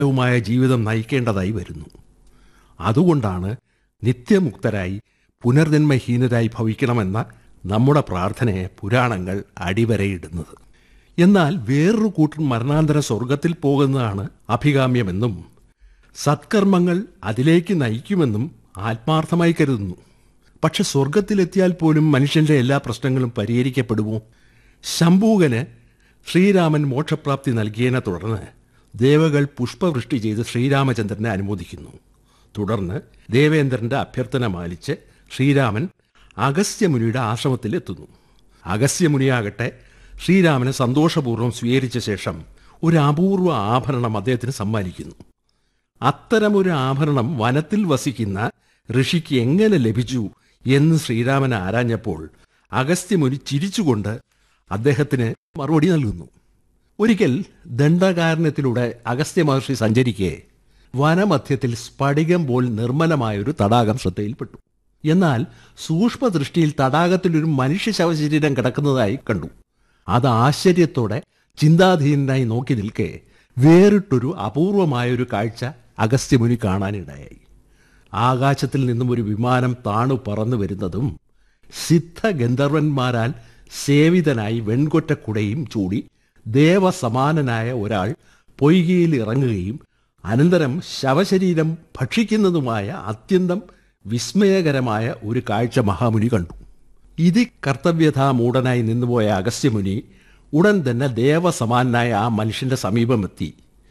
വുമായ ജീവിതം നയിക്കേണ്ടതായി വരുന്നു അതുകൊണ്ടാണ് നിത്യമുക്തരായി പുനർജന്മഹീനരായി ഭവിക്കണമെന്ന നമ്മുടെ പ്രാർത്ഥനയെ പുരാണങ്ങൾ അടിവരയിടുന്നത് എന്നാൽ വേറൊരു കൂട്ടം മരണാന്തര സ്വർഗത്തിൽ പോകുന്നതാണ് അഭികാമ്യമെന്നും സത്കർമ്മങ്ങൾ അതിലേക്ക് നയിക്കുമെന്നും ആത്മാർത്ഥമായി കരുതുന്നു പക്ഷെ സ്വർഗത്തിലെത്തിയാൽ പോലും മനുഷ്യന്റെ എല്ലാ പ്രശ്നങ്ങളും പരിഹരിക്കപ്പെടുമോ ശംഭൂകന് ശ്രീരാമൻ മോക്ഷപ്രാപ്തി നൽകിയതിനെ തുടർന്ന് ദേവകൾ പുഷ്പവൃഷ്ടി ചെയ്ത് ശ്രീരാമചന്ദ്രനെ അനുമോദിക്കുന്നു തുടർന്ന് ദേവേന്ദ്രന്റെ അഭ്യർത്ഥന മാനിച്ച് ശ്രീരാമൻ അഗസ്ത്യമുനിയുടെ ആശ്രമത്തിലെത്തുന്നു അഗസ്ത്യമുനിയാകട്ടെ ശ്രീരാമനെ സന്തോഷപൂർവ്വം സ്വീകരിച്ച ശേഷം ഒരു അപൂർവ ആഭരണം അദ്ദേഹത്തിന് സമ്മാനിക്കുന്നു അത്തരമൊരു ആഭരണം വനത്തിൽ വസിക്കുന്ന ഋഷിക്ക് എങ്ങനെ ലഭിച്ചു എന്ന് ശ്രീരാമൻ ആരാഞ്ഞപ്പോൾ അഗസ്ത്യമുനി ചിരിച്ചുകൊണ്ട് അദ്ദേഹത്തിന് മറുപടി നൽകുന്നു ഒരിക്കൽ ദണ്ഡകാരണത്തിലൂടെ അഗസ്ത്യ മഹർഷി സഞ്ചരിക്കെ വനമധ്യത്തിൽ സ്ഫടികം പോൽ നിർമ്മലമായൊരു തടാകം ശ്രദ്ധയിൽപ്പെട്ടു എന്നാൽ സൂക്ഷ്മദൃഷ്ടിയിൽ തടാകത്തിലൊരു മനുഷ്യ ശവശരീരം കിടക്കുന്നതായി കണ്ടു അത് ആശ്ചര്യത്തോടെ ചിന്താധീനനായി നോക്കി നിൽക്കെ വേറിട്ടൊരു അപൂർവമായൊരു കാഴ്ച അഗസ്ത്യമുനി കാണാനിടയായി ആകാശത്തിൽ നിന്നും ഒരു വിമാനം താണു പറന്നു വരുന്നതും സിദ്ധ ഗന്ധർവന്മാരാൽ സേവിതനായി വെൺകൊറ്റക്കുടയും ചൂടി ദേവസമാനനായ ഒരാൾ പൊയ്കയിൽ ഇറങ്ങുകയും അനന്തരം ശവശരീരം ഭക്ഷിക്കുന്നതുമായ അത്യന്തം വിസ്മയകരമായ ഒരു കാഴ്ച മഹാമുനി കണ്ടു ഇതി കർത്തവ്യഥാ മൂടനായി നിന്നുപോയ അഗസ്ത്യമുനി ഉടൻ തന്നെ ദേവസമാനായ ആ മനുഷ്യന്റെ സമീപമെത്തി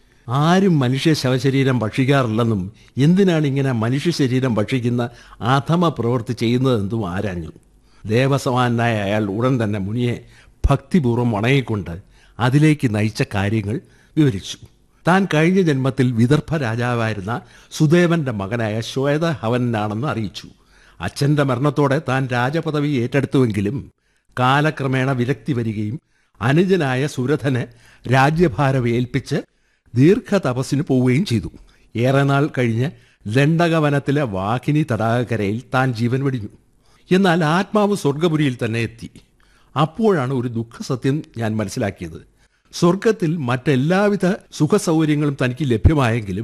ആരും മനുഷ്യ ശവശരീരം ഭക്ഷിക്കാറില്ലെന്നും എന്തിനാണ് ഇങ്ങനെ മനുഷ്യ ശരീരം ഭക്ഷിക്കുന്ന അധമ പ്രവൃത്തി ചെയ്യുന്നതെന്നും ആരാഞ്ഞു ദേവസമാനായ അയാൾ ഉടൻ തന്നെ മുനിയെ ഭക്തിപൂർവ്വം വണങ്ങിക്കൊണ്ട് അതിലേക്ക് നയിച്ച കാര്യങ്ങൾ വിവരിച്ചു താൻ കഴിഞ്ഞ ജന്മത്തിൽ വിദർഭ രാജാവായിരുന്ന സുദേവന്റെ മകനായ ശ്വേതഹവനാണെന്ന് അറിയിച്ചു അച്ഛന്റെ മരണത്തോടെ താൻ രാജപദവി ഏറ്റെടുത്തുവെങ്കിലും കാലക്രമേണ വിരക്തി വരികയും അനുജനായ സുരഥന് രാജ്യഭാരം ഏൽപ്പിച്ച് ദീർഘതപസ്സിന് പോവുകയും ചെയ്തു ഏറെ നാൾ കഴിഞ്ഞ് ദണ്ഡകവനത്തിലെ വാഹിനി തടാകക്കരയിൽ താൻ ജീവൻ വെടിഞ്ഞു എന്നാൽ ആത്മാവ് സ്വർഗപുരിയിൽ തന്നെ എത്തി അപ്പോഴാണ് ഒരു ദുഃഖസത്യം ഞാൻ മനസ്സിലാക്കിയത് സ്വർഗത്തിൽ മറ്റെല്ലാവിധ സുഖസൗകര്യങ്ങളും തനിക്ക് ലഭ്യമായെങ്കിലും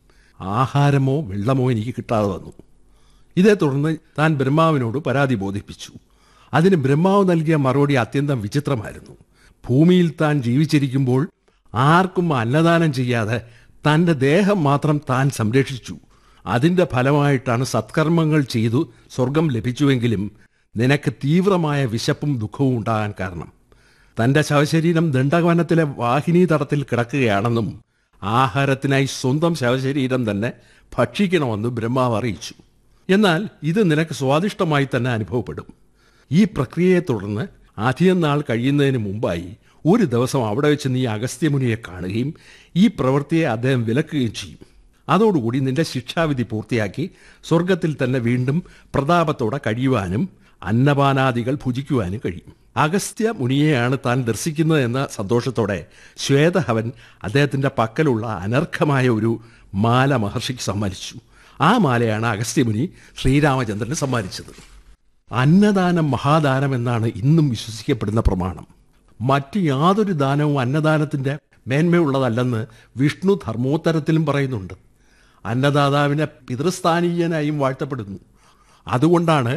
ആഹാരമോ വെള്ളമോ എനിക്ക് കിട്ടാതെ വന്നു ഇതേ തുടർന്ന് താൻ ബ്രഹ്മാവിനോട് പരാതി ബോധിപ്പിച്ചു അതിന് ബ്രഹ്മാവ് നൽകിയ മറുപടി അത്യന്തം വിചിത്രമായിരുന്നു ഭൂമിയിൽ താൻ ജീവിച്ചിരിക്കുമ്പോൾ ആർക്കും അന്നദാനം ചെയ്യാതെ തൻ്റെ ദേഹം മാത്രം താൻ സംരക്ഷിച്ചു അതിൻ്റെ ഫലമായിട്ടാണ് സത്കർമ്മങ്ങൾ ചെയ്തു സ്വർഗം ലഭിച്ചുവെങ്കിലും നിനക്ക് തീവ്രമായ വിശപ്പും ദുഃഖവും ഉണ്ടാകാൻ കാരണം തൻ്റെ ശവശരീരം ദണ്ഡവനത്തിലെ വാഹിനി തടത്തിൽ കിടക്കുകയാണെന്നും ആഹാരത്തിനായി സ്വന്തം ശവശരീരം തന്നെ ഭക്ഷിക്കണമെന്ന് ബ്രഹ്മാവ് അറിയിച്ചു എന്നാൽ ഇത് നിനക്ക് സ്വാദിഷ്ടമായി തന്നെ അനുഭവപ്പെടും ഈ പ്രക്രിയയെ തുടർന്ന് അധികം നാൾ കഴിയുന്നതിന് മുമ്പായി ഒരു ദിവസം അവിടെ വെച്ച് നീ അഗസ്ത്യമുനിയെ കാണുകയും ഈ പ്രവൃത്തിയെ അദ്ദേഹം വിലക്കുകയും ചെയ്യും അതോടുകൂടി നിന്റെ ശിക്ഷാവിധി പൂർത്തിയാക്കി സ്വർഗത്തിൽ തന്നെ വീണ്ടും പ്രതാപത്തോടെ കഴിയുവാനും അന്നപാനാദികൾ ഭുജിക്കുവാനും കഴിയും അഗസ്ത്യ മുനിയെയാണ് താൻ ദർശിക്കുന്നത് എന്ന സന്തോഷത്തോടെ ശ്വേതഹവൻ അദ്ദേഹത്തിന്റെ പക്കലുള്ള അനർഘമായ ഒരു മാല മഹർഷിക്ക് സമ്മാനിച്ചു ആ മാലയാണ് അഗസ്ത്യമുനി ശ്രീരാമചന്ദ്രന് സമ്മാനിച്ചത് അന്നദാനം മഹാദാനം എന്നാണ് ഇന്നും വിശ്വസിക്കപ്പെടുന്ന പ്രമാണം മറ്റു യാതൊരു ദാനവും അന്നദാനത്തിന്റെ മേന്മയുള്ളതല്ലെന്ന് വിഷ്ണു ധർമ്മോത്തരത്തിലും പറയുന്നുണ്ട് അന്നദാതാവിനെ പിതൃസ്ഥാനീയനായും വാഴ്ത്തപ്പെടുന്നു അതുകൊണ്ടാണ്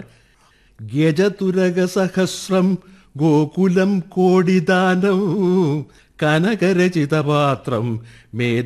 ഗജതുരക സഹസ്രം ഗോകുലം കോടിദാനം കനകരചിതപാത്രം മേ